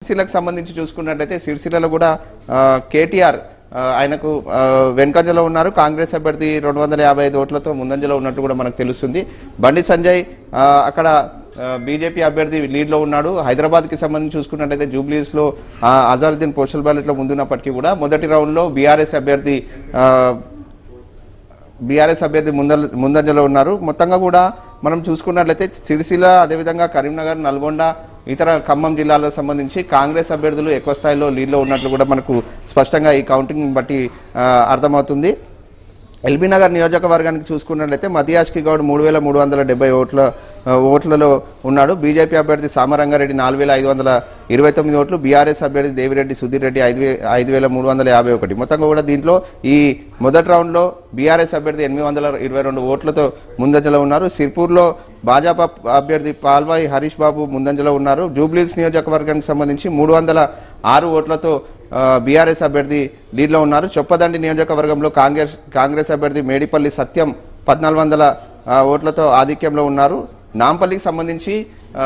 సిరిసిల్లకు సంబంధించి చూసుకున్నట్లయితే సిరిసిల్లలో కూడా ఆ, కేటీఆర్ ఆ, ఆయనకు ఆ, వెనుకంజలో ఉన్నారు కాంగ్రెస్ అభ్యర్థి రెండు వందల యాభై ఐదు ఓట్లతో ముందంజలో ఉన్నట్టు కూడా మనకు తెలుస్తుంది బండి సంజయ్ ఆ, అక్కడ బీజేపీ అభ్యర్థి లీడ్లో ఉన్నాడు హైదరాబాద్కి సంబంధించి చూసుకున్నట్లయితే జూబ్లీస్లో అజారుద్దీన్ పోస్టల్ బ్యాలెట్లో ముందున్నప్పటికీ కూడా మొదటి రౌండ్లో బీఆర్ఎస్ అభ్యర్థి ఆ, బీఆర్ఎస్ అభ్యర్థి ముందల ముందంజలో ఉన్నారు మొత్తంగా కూడా మనం చూసుకున్నట్లయితే సిరిసిల్ల అదేవిధంగా కరీంనగర్ నల్గొండ ఇతర ఖమ్మం జిల్లాలకు సంబంధించి కాంగ్రెస్ అభ్యర్థులు ఎక్కువ స్థాయిలో లీడ్లో ఉన్నట్లు కూడా మనకు స్పష్టంగా ఈ కౌంటింగ్ బట్టి ఆ, అర్థమవుతుంది ఎల్బీ నగర్ నియోజకవర్గానికి చూసుకున్నట్లయితే మతియాష్కి గౌడ్ మూడు వేల మూడు వందల డెబ్బై ఓట్ల ఆ, ఓట్లలో ఉన్నాడు బీజేపీ అభ్యర్థి సామరంగారెడ్డి నాలుగు వేల ఐదు వందల ఇరవై తొమ్మిది ఓట్లు బీఆర్ఎస్ అభ్యర్థి దేవిరెడ్డి సుధీర్ రెడ్డి ఐదు వే ఐదు వేల మూడు వందల యాభై ఒకటి మొత్తంగా కూడా దీంట్లో ఈ మొదటి రౌండ్లో బీఆర్ఎస్ అభ్యర్థి ఎనిమిది వందల ఇరవై రెండు ఓట్లతో ముందంజలో ఉన్నారు సిర్పూర్లో భాజపా అభ్యర్థి పాల్వాయి హరీష్ బాబు ముందంజలో ఉన్నారు జూబ్లీస్ నియోజకవర్గానికి సంబంధించి మూడు వందల ఆరు ఓట్లతో బీఆర్ఎస్ అభ్యర్థి లీడ్లో ఉన్నారు చొప్పదండి నియోజకవర్గంలో కాంగ్రెస్ కాంగ్రెస్ అభ్యర్థి మేడిపల్లి సత్యం పద్నాలుగు వందల ఆ, ఓట్లతో ఆధిక్యంలో ఉన్నారు నాంపల్లికి సంబంధించి ఆ,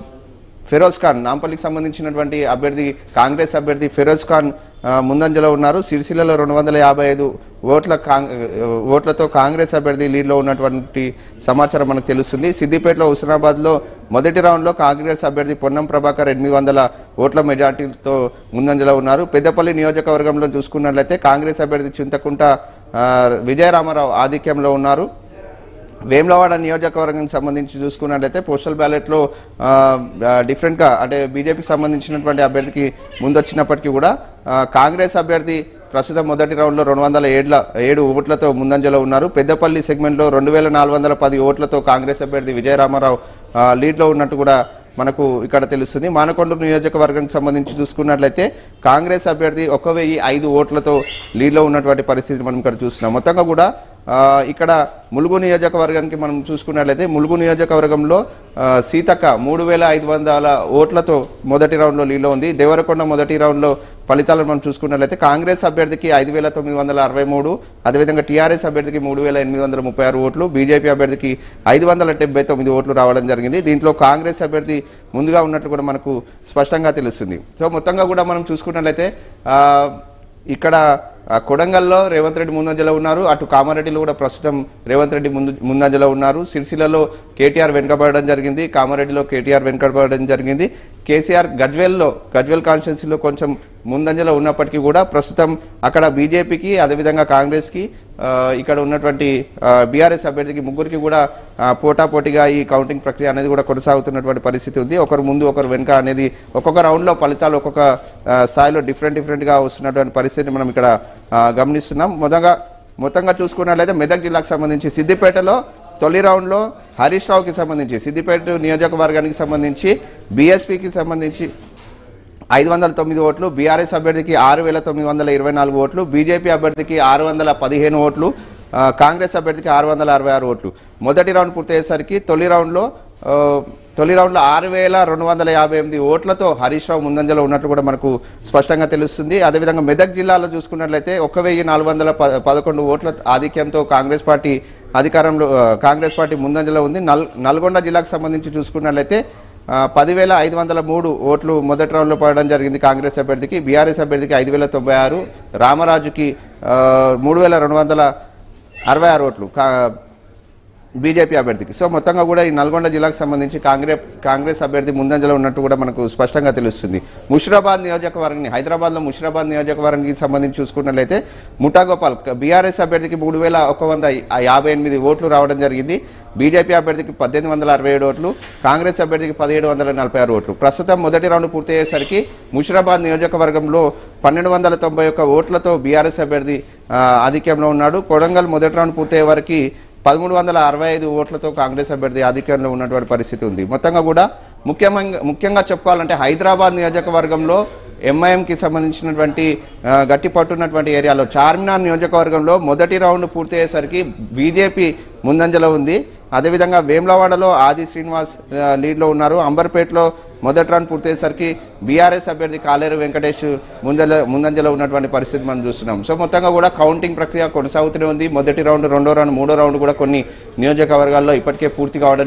ఫిరోజ్ ఖాన్ నాంపల్లికి సంబంధించినటువంటి అభ్యర్థి కాంగ్రెస్ అభ్యర్థి ఫిరోజ్ ఖాన్ ఆ, ముందంజలో ఉన్నారు సిరిసిల్లలో రెండు వందల యాభై ఐదు ఓట్ల కాంగ్ ఓట్లతో కాంగ్రెస్ అభ్యర్థి లీడ్లో ఉన్నటువంటి సమాచారం మనకు తెలుస్తుంది సిద్దిపేటలో హుస్నాబాద్లో మొదటి రౌండ్లో కాంగ్రెస్ అభ్యర్థి పొన్నం ప్రభాకర్ ఎనిమిది వందల ఓట్ల మెజార్టీతో ముందంజలో ఉన్నారు పెద్దపల్లి నియోజకవర్గంలో చూసుకున్నట్లయితే కాంగ్రెస్ అభ్యర్థి చింతకుంట ఆ, విజయరామారావు ఆధిక్యంలో ఉన్నారు వేములవాడ నియోజకవర్గానికి సంబంధించి చూసుకున్నట్లయితే పోస్టల్ బ్యాలెట్లో ఆ, ఆ, డిఫరెంట్గా అంటే బీజేపీకి సంబంధించినటువంటి అభ్యర్థికి ముందొచ్చినప్పటికీ కూడా ఆ, కాంగ్రెస్ అభ్యర్థి ప్రస్తుతం మొదటి రౌండ్లో రెండు వందల ఏడ్ల ఏడు ఓట్లతో ముందంజలో ఉన్నారు పెద్దపల్లి సెగ్మెంట్లో రెండు వేల నాలుగు వందల పది ఓట్లతో కాంగ్రెస్ అభ్యర్థి విజయరామారావు ఆ, లీడ్లో ఉన్నట్టు కూడా మనకు ఇక్కడ తెలుస్తుంది మానకొండ నియోజకవర్గానికి సంబంధించి చూసుకున్నట్లయితే కాంగ్రెస్ అభ్యర్థి ఒక వెయ్యి ఐదు ఓట్లతో లీడ్లో ఉన్నటువంటి పరిస్థితి మనం ఇక్కడ చూస్తున్నాం మొత్తంగా కూడా ఆ, ఇక్కడ ములుగు నియోజకవర్గానికి మనం చూసుకున్నట్లయితే ములుగు నియోజకవర్గంలో ఆ, సీతక్క మూడు వేల ఐదు వందల ఓట్లతో మొదటి రౌండ్లో లీడ్లో ఉంది దేవరకొండ మొదటి రౌండ్లో ఫలితాలను మనం చూసుకున్నట్లయితే కాంగ్రెస్ అభ్యర్థికి ఐదు వేల తొమ్మిది వందల అరవై మూడు అదేవిధంగా టీఆర్ఎస్ అభ్యర్థికి మూడు వేల ఎనిమిది వందల ముప్పై ఆరు ఓట్లు బీజేపీ అభ్యర్థికి ఐదు వందల డెబ్బై తొమ్మిది ఓట్లు రావడం జరిగింది దీంట్లో కాంగ్రెస్ అభ్యర్థి ముందుగా ఉన్నట్లు కూడా మనకు స్పష్టంగా తెలుస్తుంది సో మొత్తంగా కూడా మనం చూసుకున్నట్లయితే ఆ, ఇక్కడ ఆ, కొడంగల్లో రేవంత్ రెడ్డి ముందంజలో ఉన్నారు అటు కామారెడ్డిలో కూడా ప్రస్తుతం రేవంత్ రెడ్డి ముందు ముందంజలో ఉన్నారు సిరిసిల్లలో కేటీఆర్ వెనుకబడడం జరిగింది కామారెడ్డిలో కేటీఆర్ వెనుకబడడం జరిగింది కేసీఆర్ గజ్వెల్లో గజ్వెల్ కాన్స్టిట్యున్సీలో కొంచెం ముందంజలో ఉన్నప్పటికీ కూడా ప్రస్తుతం అక్కడ బీజేపీకి అదేవిధంగా కాంగ్రెస్కి ఆ, ఇక్కడ ఉన్నటువంటి బీఆర్ఎస్ అభ్యర్థికి ముగ్గురికి కూడా ఆ, పోటాపోటీగా ఈ కౌంటింగ్ ప్రక్రియ అనేది కూడా కొనసాగుతున్నటువంటి పరిస్థితి ఉంది ఒకరు ముందు ఒకరు వెనుక అనేది ఒక్కొక్క రౌండ్లో ఫలితాలు ఒక్కొక్క ఆ, స్థాయిలో డిఫరెంట్ డిఫరెంట్గా వస్తున్నటువంటి పరిస్థితిని మనం ఇక్కడ ఆ, గమనిస్తున్నాం మొదగా మొత్తంగా చూసుకున్నట్లయితే మెదక్ జిల్లాకు సంబంధించి సిద్దిపేటలో తొలి రౌండ్లో హరీష్ రావుకి సంబంధించి సిద్దిపేట నియోజకవర్గానికి సంబంధించి బీఎస్పీకి సంబంధించి ఐదు వందల తొమ్మిది ఓట్లు బీఆర్ఎస్ అభ్యర్థికి ఆరు వేల తొమ్మిది వందల ఇరవై నాలుగు ఓట్లు బీజేపీ అభ్యర్థికి ఆరు వందల పదిహేను ఓట్లు ఆ, కాంగ్రెస్ అభ్యర్థికి ఆరు వందల అరవై ఆరు ఓట్లు మొదటి రౌండ్ పూర్తయ్యేసరికి తొలి రౌండ్లో ఆ, తొలి రౌండ్లో ఆరు వేల రెండు వందల యాభై ఎనిమిది ఓట్లతో హరీష్ రావు ముందంజలో ఉన్నట్లు కూడా మనకు స్పష్టంగా తెలుస్తుంది అదేవిధంగా మెదక్ జిల్లాలో చూసుకున్నట్లయితే ఒక వెయ్యి నాలుగు వందల ప- పదకొండు ఓట్ల ఆధిక్యంతో కాంగ్రెస్ పార్టీ అధికారంలో ఆ, కాంగ్రెస్ పార్టీ ముందంజలో ఉంది నల్ నల్గొండ జిల్లాకు సంబంధించి చూసుకున్నట్లయితే ఆ, పదివేల ఐదు వందల మూడు ఓట్లు మొదటి రౌండ్లో పడడం జరిగింది కాంగ్రెస్ అభ్యర్థికి బీఆర్ఎస్ అభ్యర్థికి ఐదు వేల తొంభై ఆరు రామరాజుకి ఆ, మూడు వేల రెండు వందల అరవై ఆరు ఓట్లు కా బీజేపీ అభ్యర్థికి సో మొత్తంగా కూడా ఈ నల్గొండ జిల్లాకు సంబంధించి కాంగ్రెస్ కాంగ్రెస్ అభ్యర్థి ముందంజలో ఉన్నట్టు కూడా మనకు స్పష్టంగా తెలుస్తుంది ముషిరాబాద్ నియోజకవర్గాన్ని హైదరాబాద్లో ముషిరాబాద్ నియోజకవర్గానికి సంబంధించి చూసుకున్నట్లయితే ముఠాగోపాల్ బీఆర్ఎస్ అభ్యర్థికి మూడు వేల ఒక వంద యాభై ఎనిమిది ఓట్లు రావడం జరిగింది బీజేపీ అభ్యర్థికి పద్దెనిమిది వందల అరవై ఏడు ఓట్లు కాంగ్రెస్ అభ్యర్థికి పదిహేడు వందల నలభై ఆరు ఓట్లు ప్రస్తుతం మొదటి రౌండ్ పూర్తయ్యేసరికి ముషిరాబాద్ నియోజకవర్గంలో పన్నెండు వందల తొంభై ఒక్క ఓట్లతో బీఆర్ఎస్ అభ్యర్థి ఆ, ఆధిక్యంలో ఉన్నాడు కొడంగల్ మొదటి రౌండ్ పూర్తయ్యే వరకు పదమూడు వందల అరవై ఐదు ఓట్లతో కాంగ్రెస్ అభ్యర్థి ఆధిక్యంలో ఉన్నటువంటి పరిస్థితి ఉంది మొత్తంగా కూడా ముఖ్యంగా ముఖ్యంగా చెప్పుకోవాలంటే హైదరాబాద్ నియోజకవర్గంలో ఎంఐఎంకి సంబంధించినటువంటి ఆ, గట్టి పట్టున్నటువంటి ఏరియాలో చార్మినార్ నియోజకవర్గంలో మొదటి రౌండ్ పూర్తయ్యేసరికి బీజేపీ ముందంజలో ఉంది అదేవిధంగా వేములవాడలో ఆది శ్రీనివాస్ ఆ, లీడ్లో ఉన్నారు అంబర్పేటలో మొదటి రౌండ్ పూర్తయ్యేసరికి బీఆర్ఎస్ అభ్యర్థి కాలేరు వెంకటేష్ ముందల ముందంజలో ఉన్నటువంటి పరిస్థితి మనం చూస్తున్నాం సో మొత్తంగా కూడా కౌంటింగ్ ప్రక్రియ కొనసాగుతూనే ఉంది మొదటి రౌండ్ రెండో రౌండ్ మూడో రౌండ్ కూడా కొన్ని నియోజకవర్గాల్లో ఇప్పటికే పూర్తి కావడం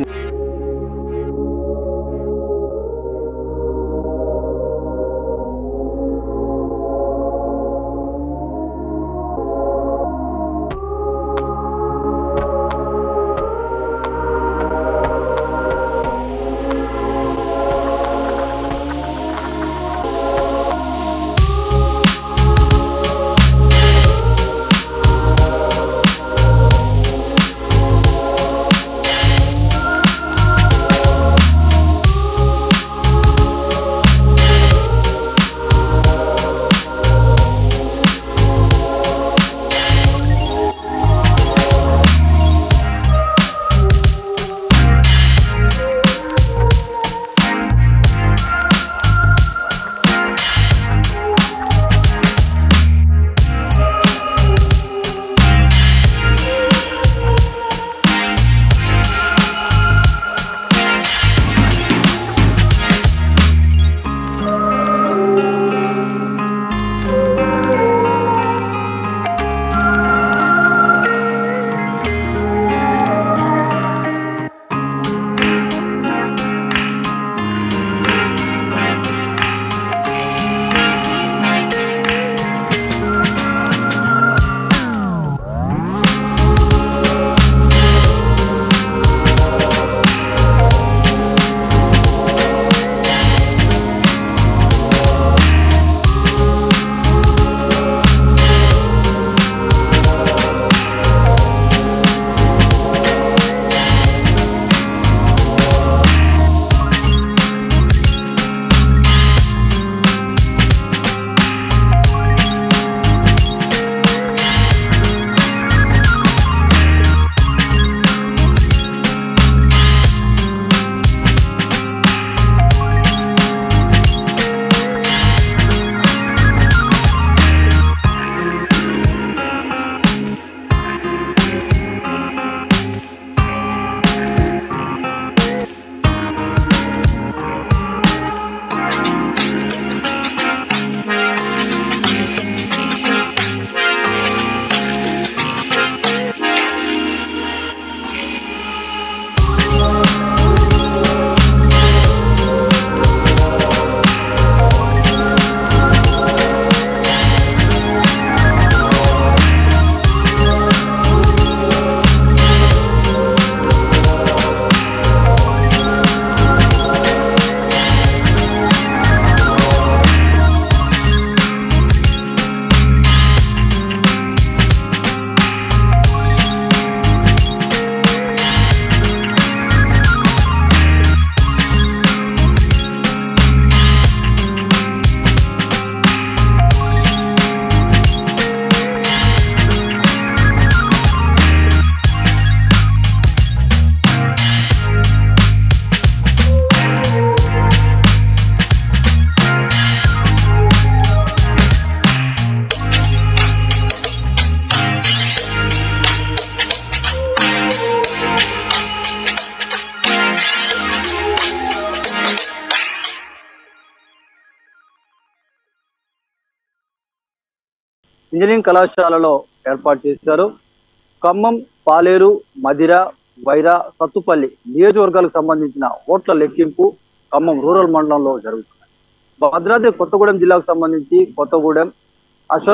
ఇంజనీరింగ్ కళాశాలలో ఏర్పాటు చేశారు ఖమ్మం పాలేరు మదిర వైరా సత్తుపల్లి నియోజకవర్గాలకు సంబంధించిన ఓట్ల లెక్కింపు ఖమ్మం రూరల్ మండలంలో జరుగుతుంది భద్రాద్రి కొత్తగూడెం జిల్లాకు సంబంధించి కొత్తగూడెం అశ్వ